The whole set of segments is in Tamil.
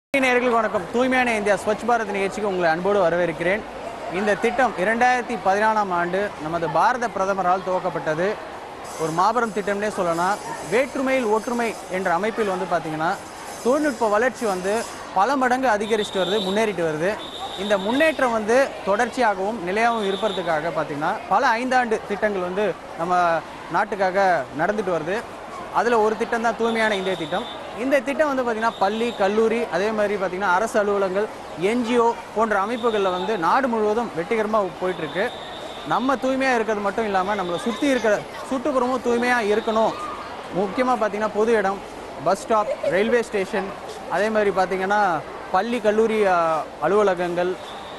நேயர்களுக்கு வணக்கம் தூய்மையான இந்தியா ஸ்வச் பாரத் நிகழ்ச்சிக்கு உங்களை அன்போடு வரவேற்கிறேன் இந்த திட்டம் இரண்டாயிரத்தி பதினாலாம் ஆண்டு நமது பாரத பிரதமரால் துவக்கப்பட்டது ஒரு மாபெரும் திட்டம்னே சொல்லலாம் வேற்றுமையில் ஒற்றுமை என்ற அமைப்பில் வந்து பார்த்திங்கன்னா தொழில்நுட்ப வளர்ச்சி வந்து பல மடங்கு அதிகரிச்சுட்டு வருது முன்னேறிட்டு வருது இந்த முன்னேற்றம் வந்து தொடர்ச்சியாகவும் நிலையாகவும் இருப்பதற்காக பார்த்திங்கன்னா பல ஐந்தாண்டு திட்டங்கள் வந்து நம்ம நாட்டுக்காக நடந்துட்டு வருது அதில் ஒரு திட்டம் தான் தூய்மையான இந்திய திட்டம் இந்த திட்டம் வந்து பார்த்திங்கன்னா பள்ளி கல்லூரி அதே மாதிரி பார்த்திங்கன்னா அரசு அலுவலகங்கள் என்ஜிஓ போன்ற அமைப்புகளில் வந்து நாடு முழுவதும் வெற்றிகரமாக போயிட்டுருக்கு நம்ம தூய்மையாக இருக்கிறது மட்டும் இல்லாமல் நம்மளை சுற்றி இருக்கிற சுற்றுப்புறமும் தூய்மையாக இருக்கணும் முக்கியமாக பார்த்திங்கன்னா பொது இடம் பஸ் ஸ்டாப் ரயில்வே ஸ்டேஷன் அதே மாதிரி பார்த்திங்கன்னா பள்ளி கல்லூரி அஹ், அலுவலகங்கள்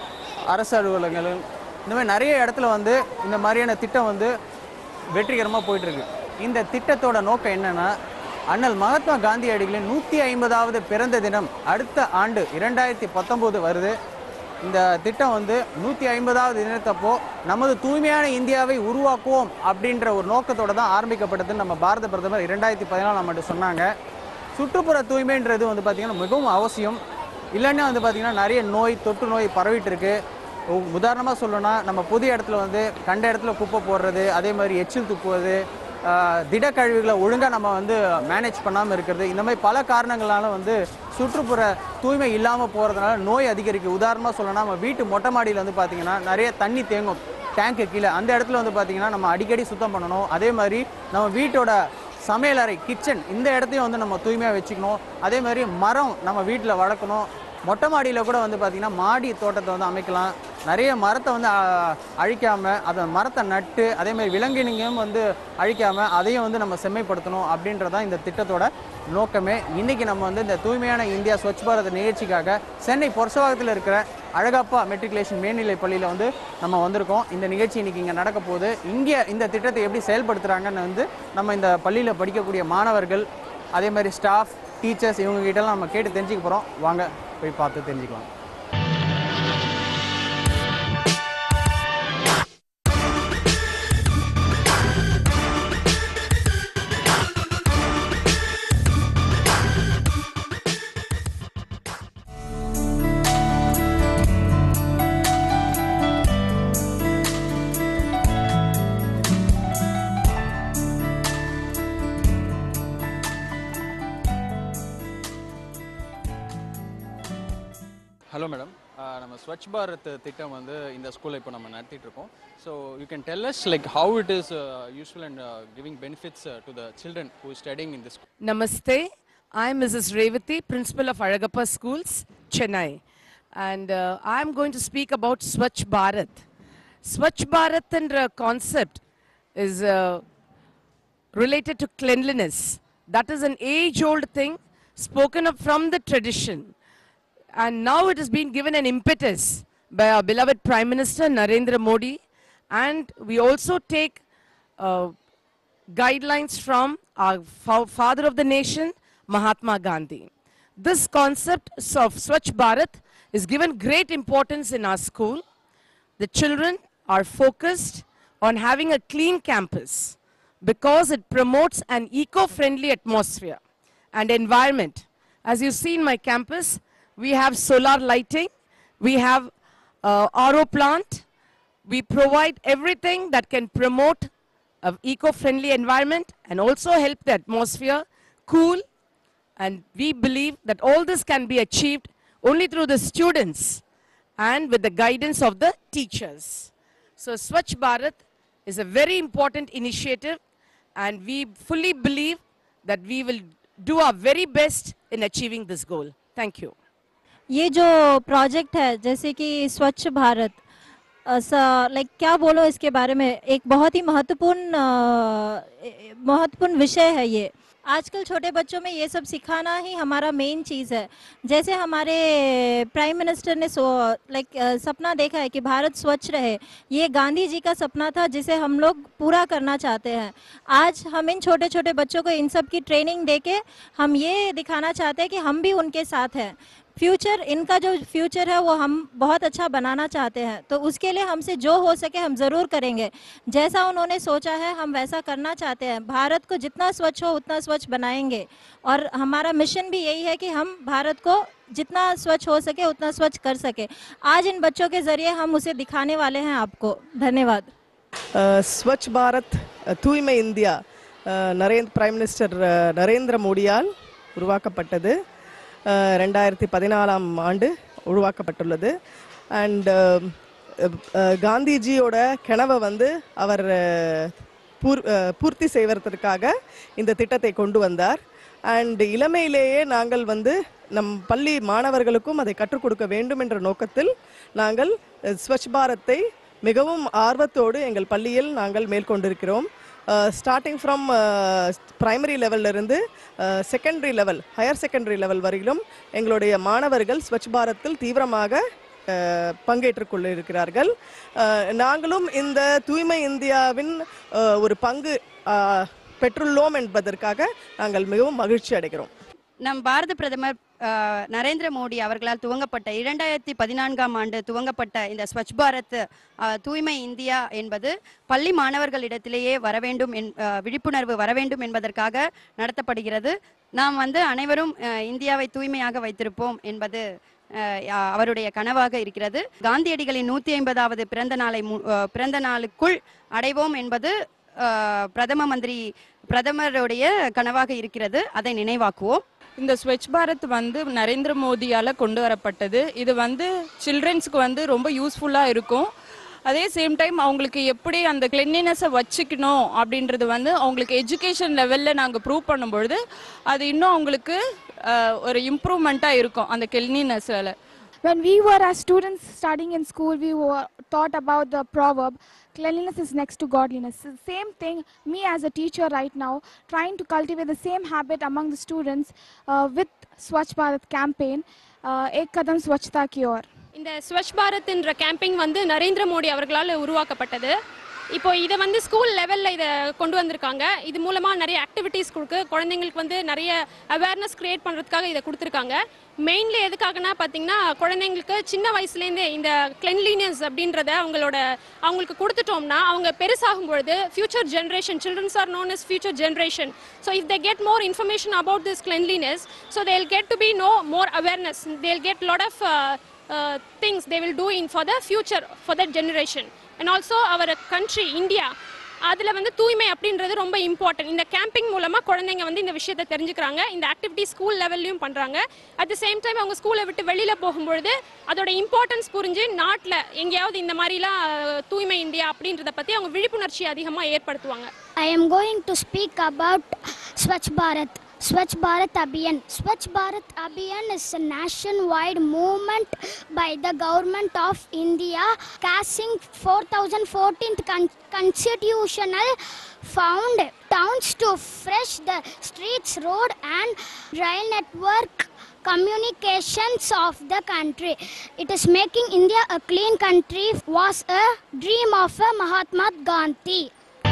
அரசு அலுவலகங்கள் இந்த மாதிரி நிறைய இடத்துல வந்து இந்த மாதிரியான திட்டம் வந்து வெற்றிகரமாக போயிட்டுருக்கு இந்த திட்டத்தோட நோக்கம் என்னன்னா அண்ணல் மகாத்மா காந்தியடிகளின் நூற்றி ஐம்பதாவது பிறந்த தினம் அடுத்த ஆண்டு இரண்டாயிரத்தி பத்தொம்போது வருது இந்த திட்டம் வந்து நூற்றி ஐம்பதாவது தினத்தப்போ நமது தூய்மையான இந்தியாவை உருவாக்குவோம் அப்படின்ற ஒரு நோக்கத்தோட தான் ஆரம்பிக்கப்பட்டதுன்னு நம்ம பாரத பிரதமர் இரண்டாயிரத்தி பதினாலாம் ஆண்டு சொன்னாங்க சுற்றுப்புற தூய்மைன்றது வந்து பார்த்திங்கன்னா மிகவும் அவசியம் இல்லைன்னா வந்து பார்த்திங்கன்னா நிறைய நோய் தொற்று நோய் பரவிட்டு இருக்கு உ- உதாரணமாக சொல்லணும்னா நம்ம புது இடத்துல வந்து கண்ட இடத்துல குப்பை போடுறது அதே மாதிரி எச்சில் துப்புவது ஆஹ், திடக்கழிவுகளை ஒழுங்காக நம்ம வந்து மேனேஜ் பண்ணாமல் இருக்கிறது இந்த மாதிரி பல காரணங்களால வந்து சுற்றுப்புற தூய்மை இல்லாமல் போகிறதுனால நோய் அதிகரிக்கு உதாரணமாக சொல்லணும்னா நம்ம வீட்டு மொட்டை மாடியில் வந்து பார்த்திங்கன்னா நிறைய தண்ணி தேங்கும் டேங்க்கு கீழே அந்த இடத்துல வந்து பார்த்திங்கன்னா நம்ம அடிக்கடி சுத்தம் பண்ணணும் அதே மாதிரி நம்ம வீட்டோட சமையலறை கிச்சன் இந்த இடத்தையும் வந்து நம்ம தூய்மையாக வச்சுக்கணும் அதே மாதிரி மரம் நம்ம வீட்டில் வளர்க்கணும் மொட்டை மாடியில் கூட வந்து பார்த்திங்கன்னா மாடி தோட்டத்தை வந்து அமைக்கலாம் நிறைய மரத்தை வந்து அழிக்காமல் அதை மரத்தை நட்டு அதே மாதிரி விலங்கினங்களும் வந்து அழிக்காமல் அதையும் வந்து நம்ம செம்மைப்படுத்தணும் அப்படின்றதான் இந்த திட்டத்தோட நோக்கமே இன்றைக்கி நம்ம வந்து இந்த தூய்மையான இந்தியா ஸ்வச் பாரத் நிகழ்ச்சிக்காக சென்னை பொருசவாகத்தில் இருக்கிற அழகப்பா மெட்ரிகுலேஷன் மேல்நிலை பள்ளியில் வந்து நம்ம வந்திருக்கோம் இந்த நிகழ்ச்சி இன்னைக்கு இங்கே நடக்க போகுது இங்கே இந்த திட்டத்தை எப்படி செயல்படுத்துகிறாங்கன்னு வந்து நம்ம இந்த பள்ளியில் படிக்கக்கூடிய மாணவர்கள் அதே மாதிரி ஸ்டாஃப் டீச்சர்ஸ் இவங்க கிட்டலாம் நம்ம கேட்டு தெரிஞ்சுக்க போகிறோம் வாங்க போய் பார்த்து தெரிஞ்சுக்கலாம் ஹலோ மேடம் நம்ம ஸ்வச் பாரத் திட்டம் வந்து இந்த ஸ்கூலில் இப்போ நம்ம நடத்திட்டு இருக்கோம் so you can tell us like how it is useful and giving benefits to the children who studying in this Namaste. I'm Mrs. Revati, principal of Aragappa Schools, Chennai. And uh, I'm going to speak about Swachh Bharat. Swachh Bharat and uh, concept is uh, related to cleanliness. That is an age-old thing spoken of from the tradition. And now it has been given an impetus by our beloved Prime Minister Narendra Modi. And we also take uh, guidelines from our fo- father of the nation, Mahatma Gandhi. This concept of Swachh Bharat is given great importance in our school. The children are focused on having a clean campus because it promotes an eco-friendly atmosphere and environment. As you see in my campus, we have solar lighting, we have uh, RO plant, we provide everything that can promote an eco-friendly environment and also help the atmosphere cool. And we believe that all this can be achieved only through the students and with the guidance of the teachers. So Swachh Bharat is a very important initiative and we fully believe that we will do our very best in achieving this goal. Thank you. ये जो प्रोजेक्ट है जैसे कि स्वच्छ भारत लाइक क्या बोलो इसके बारे में एक बहुत ही महत्वपूर्ण अ, ए- महत्वपूर्ण विषय है ये आजकल छोटे बच्चों में ये सब सिखाना ही हमारा मेन चीज़ है जैसे हमारे प्राइम मिनिस्टर ने सो लाइक सपना देखा है कि भारत स्वच्छ रहे ये गांधी जी का सपना था जिसे हम लोग पूरा करना चाहते हैं आज हम इन छोटे छोटे बच्चों को इन सब की ट्रेनिंग देके हम ये दिखाना चाहते हैं कि हम भी उनके साथ हैं फ्यूचर इनका जो फ्यूचर है वो हम बहुत अच्छा बनाना चाहते हैं तो उसके लिए हमसे जो हो सके हम ज़रूर करेंगे जैसा उन्होंने सोचा है हम वैसा करना चाहते हैं भारत को जितना स्वच्छ हो उतना स्वच्छ बनाएंगे और हमारा मिशन भी यही है कि हम भारत को जितना स्वच्छ हो सके उतना स्वच्छ कर सके आज इन बच्चों के ज़रिए हम उसे दिखाने वाले हैं आपको धन्यवाद அஹ், ஸ்வச் பாரத் அஹ், தூய்மை இந்தியா அஹ், நரேந்த் பிரைம் மினிஸ்டர் அஹ், நரேந்திர மோடியால் உருவாக்கப்பட்டது அஹ், ரெண்டாயிரத்தி பதினாலாம் ஆண்டு உருவாக்கப்பட்டுள்ளது அண்ட் காந்திஜியோட கனவை வந்து அவர் அஹ், பூர் அஹ், பூர்த்தி செய்வதற்காக இந்த திட்டத்தை கொண்டு வந்தார் அண்ட் இளமையிலேயே நாங்கள் வந்து நம் பள்ளி மாணவர்களுக்கும் அதை கற்றுக் கொடுக்க வேண்டும் என்ற நோக்கத்தில் நாங்கள் அஹ், ஸ்வச் பாரத்தை மிகவும் ஆர்வத்தோடு எங்கள் பள்ளியில் நாங்கள் மேற்கொண்டிருக்கிறோம் ஸ்டார்டிங் ஃப்ரம் பிரைமரி இருந்து secondary level higher secondary level வரையிலும் எங்களுடைய மாணவர்கள் ஸ்வச் பாரத்தில் தீவிரமாக அஹ், பங்கேற்றுக் கொண்டிருக்கிறார்கள் அஹ், நாங்களும் இந்த தூய்மை இந்தியாவின் அஹ், ஒரு பங்கு அஹ், பெற்றுள்ளோம் என்பதற்காக நாங்கள் மிகவும் மகிழ்ச்சி அடைகிறோம் நம் பாரத பிரதமர் அஹ், நரேந்திர மோடி அவர்களால் துவங்கப்பட்ட இரண்டாயிரத்தி பதினான்காம் ஆண்டு துவங்கப்பட்ட இந்த ஸ்வச் பாரத் அஹ், தூய்மை இந்தியா என்பது பள்ளி மாணவர்களிடத்திலேயே வர வேண்டும் என் அஹ், விழிப்புணர்வு வர வேண்டும் என்பதற்காக நடத்தப்படுகிறது நாம் வந்து அனைவரும் அஹ், இந்தியாவை தூய்மையாக வைத்திருப்போம் என்பது அஹ், யா- அவருடைய கனவாக இருக்கிறது காந்தியடிகளின் நூற்றி ஐம்பதாவது பிறந்த நாளை மு- அஹ், பிறந்த நாளுக்குள் அடைவோம் என்பது அஹ், பிரதம மந்திரி பிரதமருடைய கனவாக இருக்கிறது அதை நினைவாக்குவோம் இந்த ஸ்வச் பாரத் வந்து நரேந்திர மோடியால் கொண்டு வரப்பட்டது இது வந்து சில்ட்ரன்ஸ்க்கு வந்து ரொம்ப யூஸ்ஃபுல்லாக இருக்கும் அதே சேம் டைம் அவங்களுக்கு எப்படி அந்த கிளென்லினஸை வச்சுக்கணும் அப்படின்றது வந்து அவங்களுக்கு எஜுகேஷன் லெவலில் நாங்கள் ப்ரூவ் பண்ணும்பொழுது அது இன்னும் அவங்களுக்கு அஹ், ஒரு இம்ப்ரூவ்மெண்ட்டாக இருக்கும் அந்த கிளென்லினஸில் When we were as students studying in school, we were taught about the proverb, cleanliness is next to godliness. So Same thing, me as a teacher right now, trying to cultivate the same habit among the students uh, with Swachh Bharat campaign, uh, Ek Kadam Swachhta Ki Aur. இந்த ஸ்வச் பாரத் என்ற கேம்பிங் வந்து நரேந்திர மோடி அவர்களால் உருவாக்கப்பட்டது இப்போ இதை வந்து ஸ்கூல் லெவலில் இதை கொண்டு வந்திருக்காங்க இது மூலமாக நிறைய ஆக்டிவிட்டீஸ் கொடுக்கு குழந்தைங்களுக்கு வந்து நிறைய அவேர்னஸ் கிரியேட் பண்ணுறதுக்காக இதை கொடுத்துருக்காங்க மெயின்லி எதுக்காகனா பார்த்தீங்கன்னா குழந்தைங்களுக்கு சின்ன வயசுலேருந்தே இந்த கிளென்லினஸ் அப்படின்றத அவங்களோட அவங்களுக்கு கொடுத்துட்டோம்னா அவங்க பெருசாகும் பொழுது future generation childrens are known as future generation so if they get more information about this cleanliness so they'll get to be know more awareness they'll get lot of uh, uh, things they will do in for the future for that generation and also our country india அதில் வந்து தூய்மை அப்படின்றது ரொம்ப இம்பார்ட்டன்ட் இந்த கேம்பிங் மூலமாக குழந்தைங்க வந்து இந்த விஷயத்தை தெரிஞ்சுக்கிறாங்க இந்த ஆக்டிவிட்டி ஸ்கூல் லெவல்லையும் பண்ணுறாங்க அட் த சேம் டைம் அவங்க ஸ்கூலை விட்டு வெளியில் போகும்பொழுது அதோட இம்பார்ட்டன்ஸ் புரிஞ்சு நாட்டில் எங்கேயாவது இந்த மாதிரிலாம் அஹ், தூய்மை இந்தியா அப்படின்றத பற்றி அவங்க விழிப்புணர்ச்சி அதிகமாக ஏற்படுத்துவாங்க I am going to speak about Swachh Bharat. Swachh Bharat Abhiyan. Swachh Bharat Abhiyan is a nationwide movement by the government of India, casting 4014th con- constitutional found towns to fresh the streets, road and rail network communications of the country. It is making India a clean country was a dream of a Mahatma Gandhi.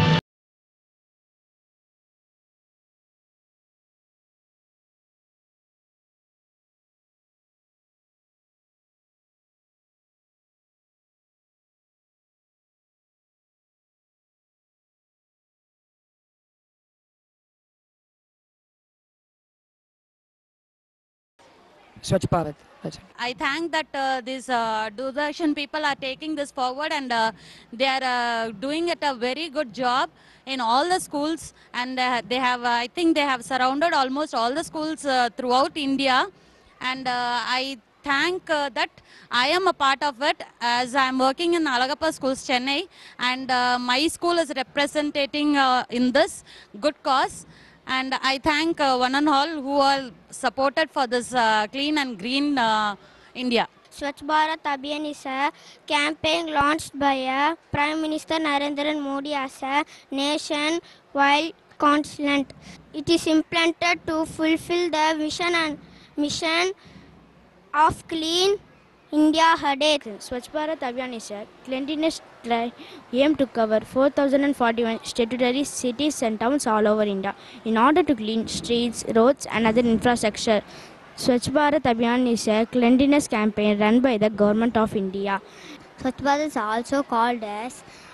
Swachh Bharat. That's it. I thank that uh, these uh, Doordarshan people are taking this forward and uh, they are uh, doing it a very good job in all the schools and uh, they have uh, I think they have surrounded almost all the schools uh, throughout India and uh, I thank uh, that I am a part of it as I am working in Alagappa schools Chennai and uh, my school is representing uh, in this good cause and I thank uh, one and all who are supported for this uh, clean and green uh, India. Swachh Bharat Abhiyan is a campaign launched by uh, Prime Minister Narendra Modi as a nation-wide constant. It is implemented to fulfill the vision and mission of clean India Hadet. Swachh Bharat Abhiyan is a cleanliness drive aimed to cover 4,041 statutory cities and towns all over India in order to clean streets, roads and other infrastructure. Swachh Bharat Abhiyan is a cleanliness campaign run by the government of India. Swachh Bharat is also called as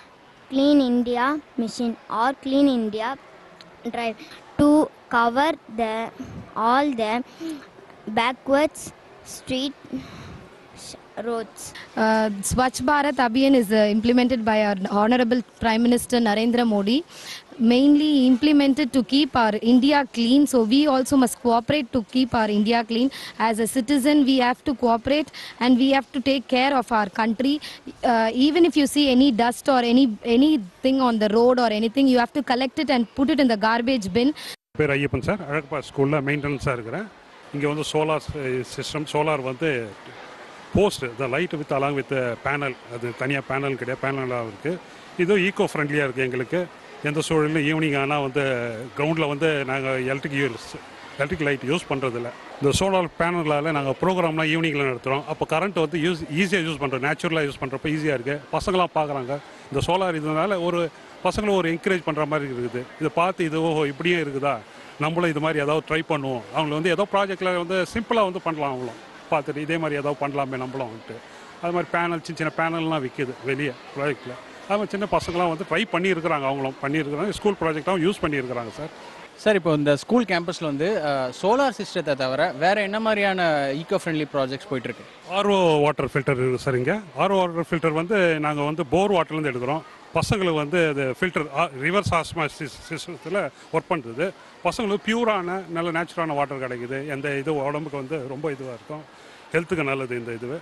Clean India Mission or Clean India Drive to cover the all the backwards street sh- roads. Uh, Swachh Bharat Abhiyan is uh, implemented by our Honorable Prime Minister Narendra Modi, mainly implemented to keep our India clean. So we also must cooperate to keep our India clean. As a citizen, we have to cooperate and we have to take care of our country. Uh, even if you see any dust or any anything on the road or anything, you have to collect it and put it in the garbage bin. பேர் ஐயப்பன் சார் அழகப்பா ஸ்கூலில் மெயின்டெனன்ஸாக இருக்கிறேன் இங்கே வந்து சோலார் சிஸ்டம் சோலார் வந்து போஸ்ட் இந்த light with along with panel அது தனியாக பேனல் கிடையாது பேனலாக இருக்குது இதுவும் ஈகோ ஃப்ரெண்ட்லியாக இருக்குது எங்களுக்கு எந்த சூழலும் ஈவினிங் ஆனால் வந்து கிரவுண்டில் வந்து நாங்கள் electric use electric light use பண்ணுறதில்ல இந்த சோலார் பேனலால் நாங்கள் ப்ரோக்ராம்லாம் ஈவினிங்கில் நடத்துகிறோம் அப்போ கரண்ட் வந்து யூஸ் ஈஸியாக யூஸ் பண்ணுறோம் நேச்சுரலாக யூஸ் பண்ணுறப்ப ஈஸியாக இருக்குது பசங்களாம் பார்க்குறாங்க இந்த சோலார் இதனால ஒரு பசங்களும் ஒரு என்கரேஜ் பண்ணுற மாதிரி இருக்குது இதை பார்த்து இது ஓஹோ இப்படியும் இருக்குதா நம்மளும் இது மாதிரி ஏதாவது ட்ரை பண்ணுவோம் அவங்கள வந்து ஏதோ ப்ராஜெக்டில் வந்து சிம்பிளாக வந்து பண்ணலாம் அவங்களும் பார்த்துட்டு இதே மாதிரி ஏதாவது பண்ணலாமே நம்மளும் வந்துட்டு அது மாதிரி பேனல் சின்ன சின்ன பேனல்லாம் விற்கிது வெளியே ப்ராஜெக்டில் அது மாதிரி சின்ன பசங்களாம் வந்து ட்ரை பண்ணியிருக்கிறாங்க அவங்களும் பண்ணியிருக்கிறாங்க ஸ்கூல் ப்ராஜெக்டாகவும் யூஸ் பண்ணியிருக்கிறாங்க சார் சார் இப்போ இந்த ஸ்கூல் கேம்பஸில் வந்து சோலார் சிஸ்டத்தை தவிர வேற என்ன மாதிரியான ஈகோ ஃப்ரெண்ட்லி ப்ராஜெக்ட்ஸ் போயிட்டு இருக்கு ஆர்ஓ வாட்டர் ஃபில்டர் இருக்குது சார் இங்கே ஆர்ஓ வாட்டர் ஃபில்டர் வந்து நாங்கள் வந்து போர் வாட்டர்லேருந்து எடுக்கிறோம் பசங்களுக்கு வந்து அது ஃபில்டர் ரிவர்ஸ் ஆஸ்மாசிஸ் சிஸ்டத்தில் ஒர்க் பண்ணுறது பசங்களுக்கு பியூரான நல்ல நேச்சுரலான வாட்டர் கிடைக்குது எந்த இது உடம்புக்கு வந்து ரொம்ப இதுவாக இருக்கும் ஹெல்த்துக்கு நல்லது இந்த இது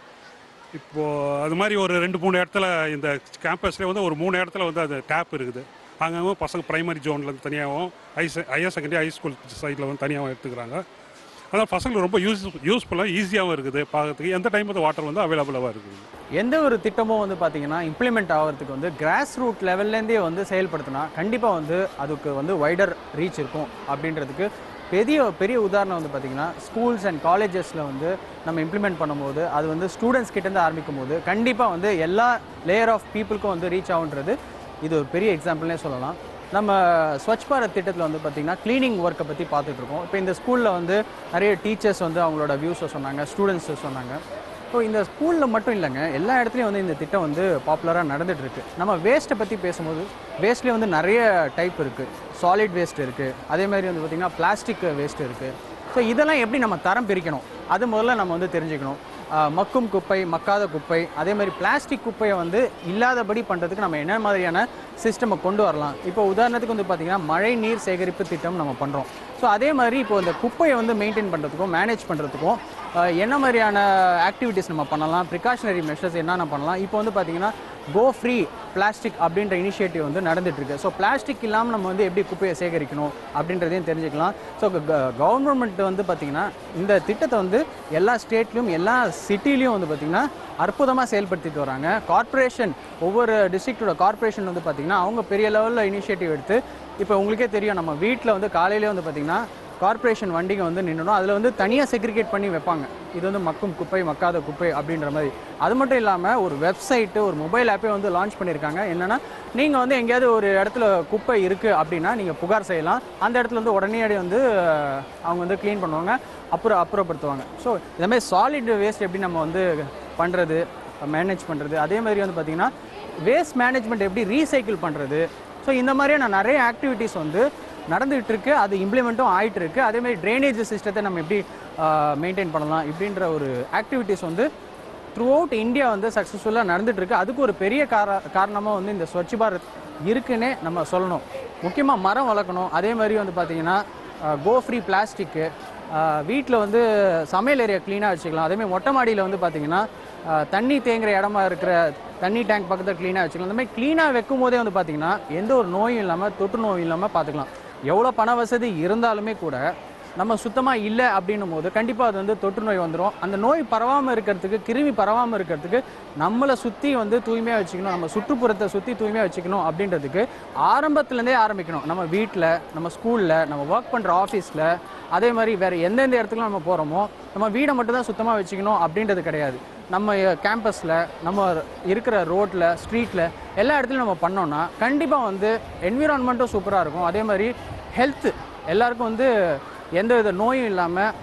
இப்போது அது மாதிரி ஒரு ரெண்டு மூணு இடத்துல இந்த கேம்பஸ்லேயே வந்து ஒரு மூணு இடத்துல வந்து அது டேப் இருக்குது அங்கங்கே பசங்க ப்ரைமரி ஜோன்லேருந்து தனியாகவும் high higher secondary high school சைடில் வந்து தனியாகவும் எடுத்துக்கிறாங்க அதனால் பசங்களுக்கு ரொம்ப யூஸ் யூஸ்ஃபுல்லாக ஈஸியாகவும் இருக்குது பார்க்கறதுக்கு எந்த டைம் வந்து வாட்டர் வந்து அவைலபிளாக இருக்குது எந்த ஒரு திட்டமும் வந்து பார்த்தீங்கன்னா இம்ப்ளிமெண்ட் ஆகிறதுக்கு வந்து கிராஸ் ரூட் லெவல்லேருந்தே வந்து செயல்படுத்தினா கண்டிப்பாக வந்து அதுக்கு வந்து வைடர் ரீச் இருக்கும் அப்படின்றதுக்கு பெரிய பெரிய உதாரணம் வந்து பார்த்தீங்கன்னா ஸ்கூல்ஸ் அண்ட் காலேஜஸில் வந்து நம்ம இம்ப்ளிமெண்ட் பண்ணும்போது அது வந்து ஸ்டூடெண்ட்ஸ் கிட்டேருந்து ஆரம்பிக்கும் போது கண்டிப்பாக வந்து எல்லா லேயர் ஆஃப் பீப்புளுக்கும் வந்து ரீச் ஆகுன்றது இது ஒரு பெரிய எக்ஸாம்பிள்னே சொல்லலாம் நம்ம ஸ்வச் பாரத் திட்டத்தில் வந்து பார்த்திங்கன்னா க்ளீனிங் ஒர்க்கை பற்றி பார்த்துட்டு இருக்கோம் இப்போ இந்த ஸ்கூலில் வந்து நிறைய டீச்சர்ஸ் வந்து அவங்களோட வியூஸை சொன்னாங்க ஸ்டூடெண்ட்ஸ் சொன்னாங்க ஸோ இந்த ஸ்கூலில் மட்டும் இல்லைங்க எல்லா இடத்துலையும் வந்து இந்த திட்டம் வந்து பாப்புலராக நடந்துட்டு இருக்கு நம்ம வேஸ்ட்டை பற்றி பேசும்போது வேஸ்ட்லேயே வந்து நிறைய டைப் இருக்குது சாலிட் வேஸ்ட் இருக்குது அதே மாதிரி வந்து பார்த்திங்கன்னா பிளாஸ்டிக் வேஸ்ட் இருக்குது ஸோ இதெல்லாம் எப்படி நம்ம தரம் பிரிக்கணும் அது முதல்ல நம்ம வந்து தெரிஞ்சுக்கணும் ஆஹ் மக்கும் குப்பை மக்காத குப்பை அதே மாதிரி பிளாஸ்டிக் குப்பையை வந்து இல்லாதபடி பண்ணுறதுக்கு நம்ம என்ன மாதிரியான சிஸ்டமை கொண்டு வரலாம் இப்போ உதாரணத்துக்கு வந்து பார்த்திங்கன்னா மழை நீர் சேகரிப்பு திட்டம் நம்ம பண்ணுறோம் ஸோ அதே மாதிரி இப்போ இந்த குப்பையை வந்து மெயின்டைன் பண்ணுறதுக்கும் மேனேஜ் பண்ணுறதுக்கும் என்ன மாதிரியான ஆக்டிவிட்டீஸ் நம்ம பண்ணலாம் ப்ரிகாஷனரி மெஷர்ஸ் என்னென்ன பண்ணலாம் இப்போ வந்து பார்த்திங்கன்னா கோ ஃப்ரீ பிளாஸ்டிக் அப்படின்ற இனிஷியேட்டிவ் வந்து நடந்துட்டு இருக்கு ஸோ பிளாஸ்டிக் இல்லாமல் நம்ம வந்து எப்படி குப்பையை சேகரிக்கணும் அப்படின்றதையும் தெரிஞ்சுக்கலாம் ஸோ கவர்மெண்ட் வந்து பார்த்திங்கன்னா இந்த திட்டத்தை வந்து எல்லா ஸ்டேட்லையும் எல்லா சிட்டிலையும் வந்து பார்த்திங்கன்னா அற்புதமாக செயல்படுத்திட்டு வராங்க கார்ப்பரேஷன் ஒவ்வொரு டிஸ்ட்ரிக்டோட கார்ப்பரேஷன் வந்து பார்த்திங்கன்னா அவங்க பெரிய லெவலில் இனிஷியேட்டிவ் எடுத்து இப்போ உங்களுக்கே தெரியும் நம்ம வீட்டில் வந்து காலையிலே வந்து பார்த்திங்கன்னா கார்ப்பரேஷன் வண்டிங்க வந்து நின்றுடும் அதில் வந்து தனியாக செக்ரிகேட் பண்ணி வைப்பாங்க இது வந்து மக்கும் குப்பை மக்காத குப்பை அப்படின்ற மாதிரி அது மட்டும் இல்லாமல் ஒரு வெப்சைட்டு ஒரு மொபைல் ஆப்பே வந்து லான்ச் பண்ணியிருக்காங்க என்னென்னா நீங்கள் வந்து எங்கேயாவது ஒரு இடத்துல குப்பை இருக்குது அப்படின்னா நீங்கள் புகார் செய்யலாம் அந்த இடத்துல வந்து உடனடியாக வந்து அஹ், அவங்க வந்து க்ளீன் பண்ணுவாங்க அப்புறம் அப்புறப்படுத்துவாங்க ஸோ இந்த மாதிரி சாலிட் வேஸ்ட் எப்படி நம்ம வந்து பண்ணுறது மேனேஜ் பண்ணுறது அதே மாதிரி வந்து பார்த்திங்கன்னா வேஸ்ட் மேனேஜ்மெண்ட் எப்படி ரீசைக்கிள் பண்ணுறது ஸோ இந்த மாதிரியான நிறைய ஆக்டிவிட்டீஸ் வந்து நடந்துகிட்டு இருக்கு அது இம்ப்ளிமெண்ட்டும் ஆயிட்டு இருக்கு அதே மாதிரி ட்ரைனேஜ் சிஸ்டத்தை நம்ம எப்படி மெயின்டைன் பண்ணலாம் இப்படின்ற ஒரு ஆக்டிவிட்டீஸ் வந்து த்ரூ அவுட் இந்தியா வந்து சக்ஸஸ்ஃபுல்லாக நடந்துட்டு இருக்கு அதுக்கு ஒரு பெரிய கார காரணமாக வந்து இந்த ஸ்வச் பாரத் இருக்குன்னே நம்ம சொல்லணும் முக்கியமாக மரம் வளர்க்கணும் அதே மாதிரி வந்து பார்த்திங்கன்னா கோ ஃப்ரீ பிளாஸ்டிக்கு வீட்டில் வந்து சமையல் ஏரியா க்ளீனாக வச்சுக்கலாம் அதேமாதிரி மொட்டை மாடியில் வந்து பார்த்திங்கன்னா ஆஹ், தண்ணி தேங்குற இடமா இருக்கிற தண்ணி டேங்க் பக்கத்தில் க்ளீனாக வச்சுக்கலாம் இந்த மாதிரி க்ளீனாக வைக்கும் போதே வந்து பார்த்திங்கன்னா எந்த ஒரு நோயும் இல்லாமல் தொற்று நோயும் இல்லாமல் பார்த்துக்கலாம் எவ்வளோ பண வசதி இருந்தாலுமே கூட நம்ம சுத்தமாக இல்லை அப்படின்னும் போது கண்டிப்பாக அது வந்து தொற்று நோய் வந்துடும் அந்த நோய் பரவாமல் இருக்கிறதுக்கு கிருமி பரவாமல் இருக்கிறதுக்கு நம்மளை சுற்றி வந்து தூய்மையாக வச்சுக்கணும் நம்ம சுற்றுப்புறத்தை சுற்றி தூய்மையாக வச்சுக்கணும் அப்படின்றதுக்கு ஆரம்பத்துலேருந்தே ஆரம்பிக்கணும் நம்ம வீட்டில் நம்ம ஸ்கூலில் நம்ம ஒர்க் பண்ணுற ஆஃபீஸில் அதே மாதிரி வேறு எந்தெந்த இடத்துக்குலாம் நம்ம போகிறோமோ நம்ம வீடை மட்டும் தான் சுத்தமாக வச்சுக்கணும் அப்படின்றது கிடையாது நம்ம கேம்பஸில் நம்ம இருக்கிற ரோட்டில் ஸ்ட்ரீட்டில் எல்லா இடத்துலையும் நம்ம பண்ணோம்னா கண்டிப்பாக வந்து என்விரான்மெண்ட்டும் சூப்பராக இருக்கும் அதே மாதிரி ஹெல்த்து எல்லாருக்கும் வந்து எந்த வித நோயும் இல்லாமல்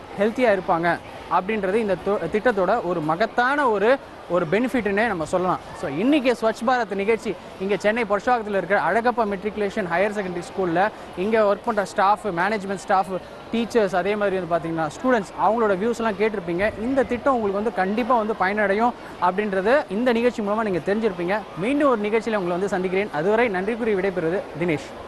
ஹெல்த்தியாக இருப்பாங்க அப்படின்றது இந்த தொ- திட்டத்தோட ஒரு மகத்தான ஒரு ஒரு பெனிஃபிட்னே நம்ம சொல்லலாம் ஸோ இன்றைக்கி ஸ்வச் பாரத் நிகழ்ச்சி இங்கே சென்னை பொருஷாகத்தில் இருக்கிற அழகப்பா மெட்ரிகுலேஷன் ஹையர் செகண்டரி ஸ்கூலில் இங்கே ஒர்க் பண்ணுற ஸ்டாஃப் மேனேஜ்மெண்ட் ஸ்டாஃப் டீச்சர்ஸ் அதே மாதிரி வந்து பார்த்தீங்கன்னா ஸ்டூடெண்ட்ஸ் அவங்களோட வியூஸ்லாம் கேட்டிருப்பீங்க இந்த திட்டம் உங்களுக்கு வந்து கண்டிப்பாக வந்து பயனடையும் அப்படின்றது இந்த நிகழ்ச்சி மூலமாக நீங்கள் தெரிஞ்சிருப்பீங்க மீண்டும் ஒரு நிகழ்ச்சியில் உங்களை வந்து சந்திக்கிறேன் அதுவரை நன்றி கூறி விடைபெறுவது தினேஷ்